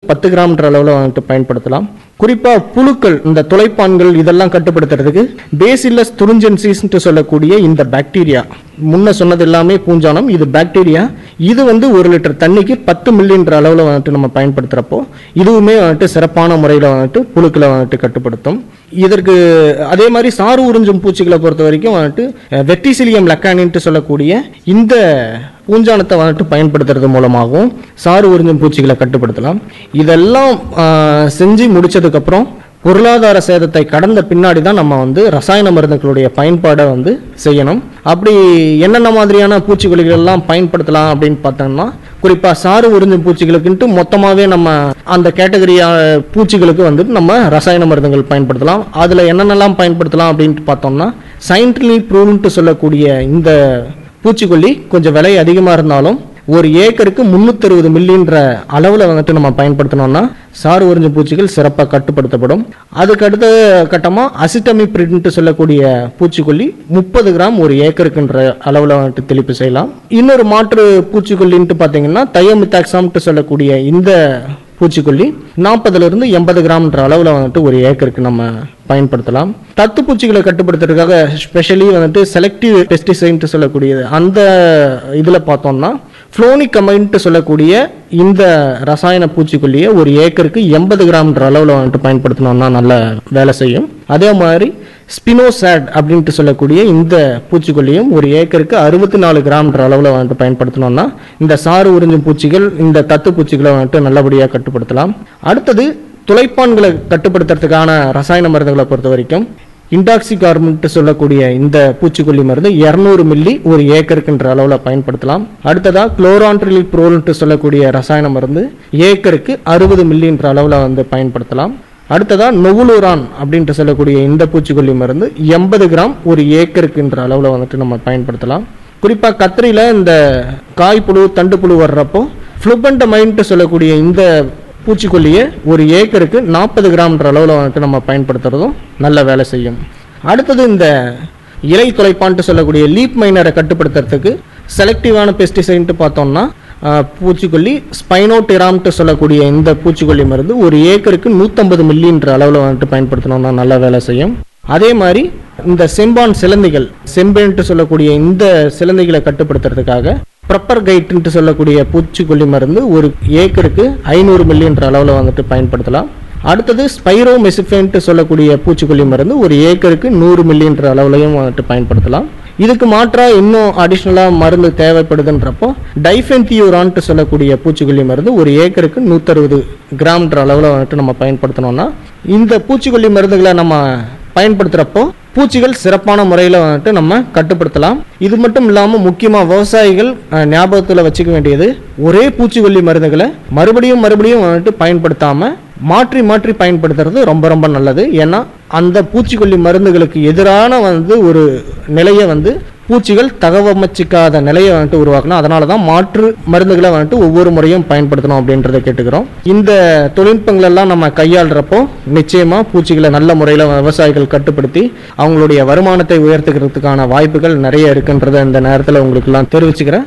பத்து கிராம்ன்ற அளவில் வந்துட்டு பயன்படுத்தலாம் குறிப்பா புழுக்கள் இந்த துளைப்பான்கள் இதெல்லாம் கட்டுப்படுத்துறதுக்கு பேசில்லஸ் துரிஞ்சன்சிஸ்ன்ட்டு சொல்லக்கூடிய இந்த பாக்டீரியா முன்ன சொன்னது எல்லாமே பூஞ்சானம் இது பாக்டீரியா இது வந்து ஒரு லிட்டர் தண்ணிக்கு பத்து மில்லின்ற அளவில் வந்துட்டு நம்ம பயன்படுத்துறப்போ இதுவுமே வந்துட்டு சிறப்பான முறையில் வந்துட்டு புழுக்களை வந்துட்டு கட்டுப்படுத்தும் இதற்கு அதே மாதிரி சாறு உறிஞ்சும் பூச்சிகளை பொறுத்த வரைக்கும் வந்துட்டு வெட்டிசிலியம் லக்கானின்ட்டு சொல்லக்கூடிய இந்த பூஞ்சானத்தை வந்துட்டு பயன்படுத்துறது மூலமாகவும் சாறு உறிஞ்சும் பூச்சிகளை கட்டுப்படுத்தலாம் இதெல்லாம் ஆஹ், செஞ்சு முடிச்சதுக்கப்புறம் பொருளாதார சேதத்தை கடந்த பின்னாடி தான் நம்ம வந்து ரசாயன மருந்துகளுடைய பயன்பாடை வந்து செய்யணும் அப்படி என்னென்ன மாதிரியான பூச்சிக்கொல்லிகள் எல்லாம் பயன்படுத்தலாம் அப்படின்னு பார்த்தோம்னா குறிப்பாக சாறு உறிஞ்சும் பூச்சிகளுக்குன்ட்டு மொத்தமாகவே நம்ம அந்த கேட்டகரி பூச்சிகளுக்கு வந்துட்டு நம்ம ரசாயன மருந்துகள் பயன்படுத்தலாம் அதில் என்னென்னலாம் பயன்படுத்தலாம் அப்படின்ட்டு பார்த்தோம்னா சயின்டிலி ப்ரூவ்ன்ட்டு சொல்லக்கூடிய இந்த பூச்சிக்கொல்லி கொஞ்சம் விலை அதிகமாக இருந்தாலும் ஒரு ஏக்கருக்கு முந்நூற்றறுபது மில்லின்ற அளவில் வந்துட்டு நம்ம பயன்படுத்தினோம்னா சாறு உறிஞ்சும் பூச்சிகள் சிறப்பாக கட்டுப்படுத்தப்படும் அதுக்கு அடுத்த கட்டமாக அசிட்டமிப்ரின்ட்டு சொல்லக்கூடிய பூச்சிக்கொல்லி முப்பது கிராம் ஒரு ஏக்கருக்குன்ற அளவில் வந்துட்டு தெளிப்பு செய்யலாம் இன்னொரு மாற்று பூச்சிக்கொல்லின்ட்டு பார்த்தீங்கன்னா தயோமித்தாக்சாம்ட்டு சொல்லக்கூடிய இந்த பூச்சிக்கொல்லி நாற்பதுல இருந்து எண்பது கிராம்ன்ற அளவில் வந்துட்டு ஒரு ஏக்கருக்கு நம்ம பயன்படுத்தலாம் தத்து பூச்சிகளை கட்டுப்படுத்துறதுக்காக ஸ்பெஷலி வந்துட்டு செலக்டிவ் பெஸ்டிசைன்ட்டு சொல்லக்கூடியது அந்த இதில் பார்த்தோம்னா ஃப்ளோனிக் கமைன்ட்டு சொல்லக்கூடிய இந்த ரசாயன பூச்சிக்கொல்லியை ஒரு ஏக்கருக்கு எண்பது கிராம்ன்ற அளவில் வந்துட்டு பயன்படுத்தினோம்னா நல்ல வேலை செய்யும் அதே மாதிரி ஸ்பினோசாட் அப்படின்ட்டு சொல்லக்கூடிய இந்த பூச்சிக்கொல்லியும் ஒரு ஏக்கருக்கு அறுபத்தி நாலு கிராம்ன்ற அளவில் வந்துட்டு பயன்படுத்தினோம்னா இந்த சாறு உறிஞ்சும் பூச்சிகள் இந்த தத்து பூச்சிகளை வந்துட்டு நல்லபடியாக கட்டுப்படுத்தலாம் அடுத்தது துளைப்பான்களை கட்டுப்படுத்துறதுக்கான ரசாயன மருந்துகளை பொறுத்த வரைக்கும் இண்டாக்சி கார்பன்ட்டு சொல்லக்கூடிய இந்த பூச்சிக்கொல்லி மருந்து இரநூறு மில்லி ஒரு ஏக்கருக்குன்ற அளவில் பயன்படுத்தலாம் அடுத்ததா குளோரான்ட்ரிலி ப்ரோல்ன்ட்டு சொல்லக்கூடிய ரசாயன மருந்து ஏக்கருக்கு அறுபது மில்லின்ற அளவில் வந்து பயன்படுத்தலாம் அடுத்ததா நொவுலூரான் அப்படின்ட்டு சொல்லக்கூடிய இந்த பூச்சிக்கொல்லி மருந்து எண்பது கிராம் ஒரு ஏக்கருக்குன்ற அளவில் வந்துட்டு நம்ம பயன்படுத்தலாம் குறிப்பாக கத்திரியில் இந்த காய்ப்புழு தண்டுப்புழு வர்றப்போ ஃப்ளூபண்டமைன்ட்டு சொல்லக்கூடிய இந்த பூச்சிக்கொல்லியை ஒரு ஏக்கருக்கு நாற்பது கிராம்ன்ற அளவில் வந்துட்டு நம்ம பயன்படுத்துறதும் நல்ல வேலை செய்யும் அடுத்தது இந்த இலை துளைப்பான்ட்டு சொல்லக்கூடிய லீப் மைனரை கட்டுப்படுத்துறதுக்கு செலக்டிவான பெஸ்டிசைன்ட்டு பார்த்தோம்னா ஆஹ், பூச்சிக்கொல்லி ஸ்பைனோடிராம்ட்டு சொல்லக்கூடிய இந்த பூச்சிக்கொல்லி மருந்து ஒரு ஏக்கருக்கு நூற்றம்பது மில்லின்ற அளவில் வந்துட்டு பயன்படுத்தணும்னா நல்ல வேலை செய்யும் அதே மாதிரி இந்த செம்பான் சிலந்திகள் செம்பேன்ட்டு சொல்லக்கூடிய இந்த சிலந்திகளை கட்டுப்படுத்துறதுக்காக ப்ரப்பர் கைட்டுன்ட்டு சொல்லக்கூடிய பூச்சிக்கொல்லி மருந்து ஒரு ஏக்கருக்கு ஐநூறு மில்லின்ற அளவில் வந்துட்டு பயன்படுத்தலாம் அடுத்தது ஸ்பைரோ மெசிஃபேன்ட்டு சொல்லக்கூடிய பூச்சிக்கொல்லி மருந்து ஒரு ஏக்கருக்கு நூறு மில்லின்ற அளவுலையும் வந்துட்டு பயன்படுத்தலாம் இதுக்கு மாற்றா இன்னும் அடிஷ்னலாக மருந்து தேவைப்படுதுன்றப்போ டைஃபென்தியூரான்ட்டு சொல்லக்கூடிய பூச்சிக்கொல்லி மருந்து ஒரு ஏக்கருக்கு நூற்றறுபது கிராம்ன்ற அளவில் வந்துட்டு நம்ம பயன்படுத்தினோம்னா இந்த பூச்சிக்கொல்லி மருந்துகளை நம்ம பயன்படுத்துகிறப்போ பூச்சிகள் சிறப்பான முறையில் வந்துட்டு நம்ம கட்டுப்படுத்தலாம் இது மட்டும் இல்லாமல் முக்கியமாக விவசாயிகள் அஹ், ஞாபகத்தில் வச்சுக்க வேண்டியது ஒரே பூச்சிக்கொல்லி மருந்துகளை மறுபடியும் மறுபடியும் வந்துட்டு பயன்படுத்தாமல் மாற்றி மாற்றி பயன்படுத்துறது ரொம்ப ரொம்ப நல்லது ஏன்னா அந்த பூச்சிக்கொல்லி மருந்துகளுக்கு எதிரான வந்து ஒரு நிலையை வந்து பூச்சிகள் தகவமைச்சிக்காத நிலையை வந்துட்டு உருவாக்கணும் அதனால தான் மாற்று மருந்துகளை வந்துட்டு ஒவ்வொரு முறையும் பயன்படுத்தணும் அப்படின்றத கேட்டுக்கிறோம் இந்த தொழில்நுட்பங்கள் எல்லாம் நம்ம கையாளுறப்போ நிச்சயமா பூச்சிகளை நல்ல முறையில் விவசாயிகள் கட்டுப்படுத்தி அவங்களுடைய வருமானத்தை உயர்த்துக்கிறதுக்கான வாய்ப்புகள் நிறைய இருக்குன்றத இந்த நேரத்தில் உங்களுக்கு எல்லாம் தெரிவிச்சுக்கிறேன்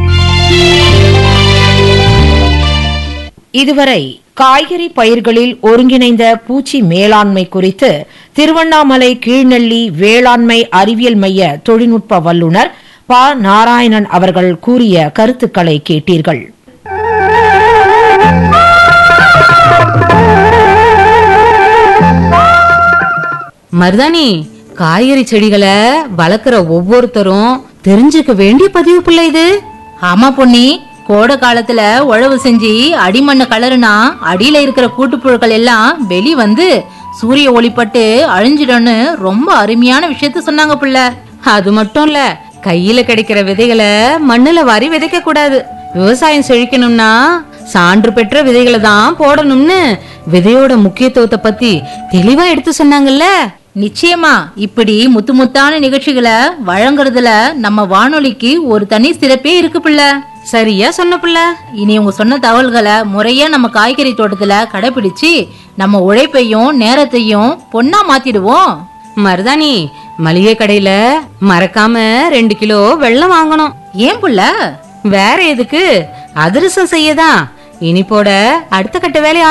இதுவரை காய்கறி பயிர்களில் ஒருங்கிணைந்த பூச்சி மேலாண்மை குறித்து திருவண்ணாமலை கீழ்நெல்லி வேளாண்மை அறிவியல் மைய தொழில்நுட்ப வல்லுநர் ப நாராயணன் அவர்கள் கூறிய கருத்துக்களை கேட்டீர்கள் மருதாணி காய்கறி செடிகளை வளர்க்குற ஒவ்வொருத்தரும் தெரிஞ்சுக்க வேண்டிய பதிவு பிள்ளை இது ஆமா பொன்னி கோடை காலத்துல உழவு செஞ்சு அடிமண்ணு கலருனா அடியில இருக்கிற கூட்டுப்புழுக்கள் எல்லாம் வெளி வந்து சூரிய ஒளிப்பட்டு அழிஞ்சிடும்னு ரொம்ப அருமையான விஷயத்த சொன்னாங்க புள்ள அது மட்டும் இல்ல கையில கிடைக்கிற விதைகளை மண்ணுல வாரி விதைக்க கூடாது விவசாயம் செழிக்கணும்னா சான்று பெற்ற விதைகளை தான் போடணும்னு விதையோட முக்கியத்துவத்தை பத்தி தெளிவா எடுத்து சொன்னாங்கல்ல நிச்சயமா இப்படி முத்து முத்தான நிகழ்ச்சிகளை வழங்குறதுல நம்ம வானொலிக்கு ஒரு தனி சிறப்பே இருக்கு புள்ள சரியா சொன்ன புள்ள இனி உங்க சொன்ன தகவல்களை முறையா நம்ம காய்கறி தோட்டத்துல கடைபிடிச்சு நம்ம உழைப்பையும் நேரத்தையும் பொன்னா மாத்திடுவோம் மருதாணி மளிகை கடையில மறக்காம ரெண்டு கிலோ வெள்ளம் வாங்கணும் ஏன் புள்ள வேற எதுக்கு அதிரசம் செய்யதான் இனிப்போட அடுத்த கட்ட வேலையை